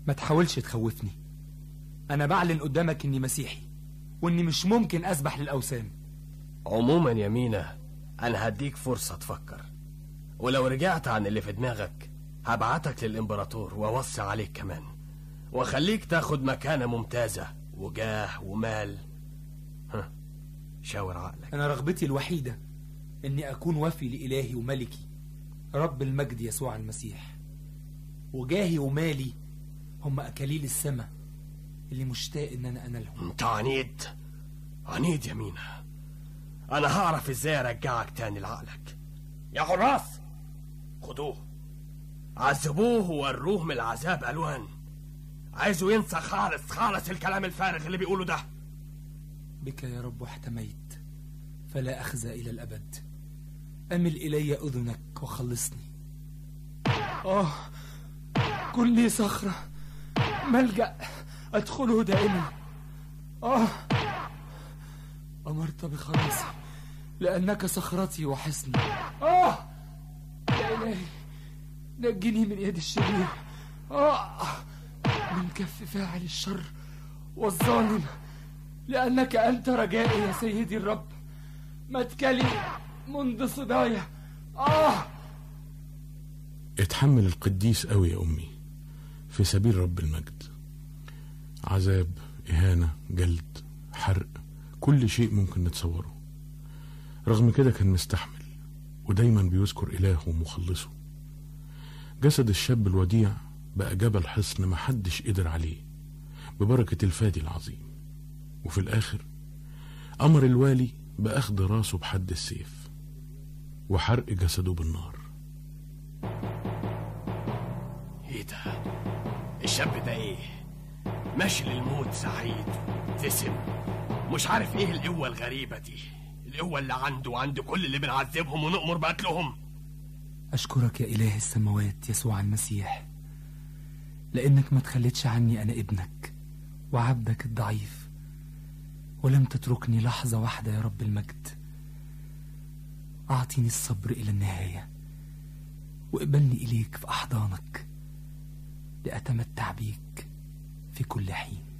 ما تحاولش تخوفني أنا بعلن قدامك إني مسيحي وإني مش ممكن أسبح للأوثان عموما يا مينا أنا هديك فرصة تفكر ولو رجعت عن اللي في دماغك هبعتك للإمبراطور وأوصي عليك كمان وأخليك تاخد مكانة ممتازة وجاه ومال ها شاور عقلك أنا رغبتي الوحيدة إني أكون وفي لإلهي وملكي رب المجد يسوع المسيح وجاهي ومالي هم أكاليل السماء اللي مشتاق إن أنا أنالهم انت عنيد عنيد يا مينا انا هعرف ازاي ارجعك تاني لعقلك يا حراس خدوه عذبوه ووروه من العذاب الوان عايزه ينسى خالص خالص الكلام الفارغ اللي بيقوله ده بك يا رب احتميت فلا أخزى إلى الأبد أمل إلي أذنك وخلصني آه كن لي صخرة ملجأ أدخله دائما آه أمرت بخلاصي لأنك صخرتي وحصني آه يا إلهي نجني من يد الشرير آه من كف فاعل الشر والظالم لأنك أنت رجائي يا سيدي الرب متكلي منذ صبايا آه اتحمل القديس قوي يا أمي في سبيل رب المجد عذاب إهانة جلد حرق كل شيء ممكن نتصوره رغم كده كان مستحمل ودايما بيذكر إلهه ومخلصه جسد الشاب الوديع بقى جبل حصن محدش قدر عليه ببركة الفادي العظيم وفي الآخر أمر الوالي بأخذ راسه بحد السيف وحرق جسده بالنار ايه ده الشاب ده ايه ماشي للموت سعيد ومبتسم مش عارف ايه القوة الغريبة دي القوة اللي عنده وعند كل اللي بنعذبهم ونؤمر بقتلهم أشكرك يا إله السماوات يسوع المسيح لأنك ما تخليتش عني أنا ابنك وعبدك الضعيف ولم تتركني لحظة واحدة يا رب المجد أعطيني الصبر إلى النهاية واقبلني إليك في أحضانك لأتمتع بيك في كل حين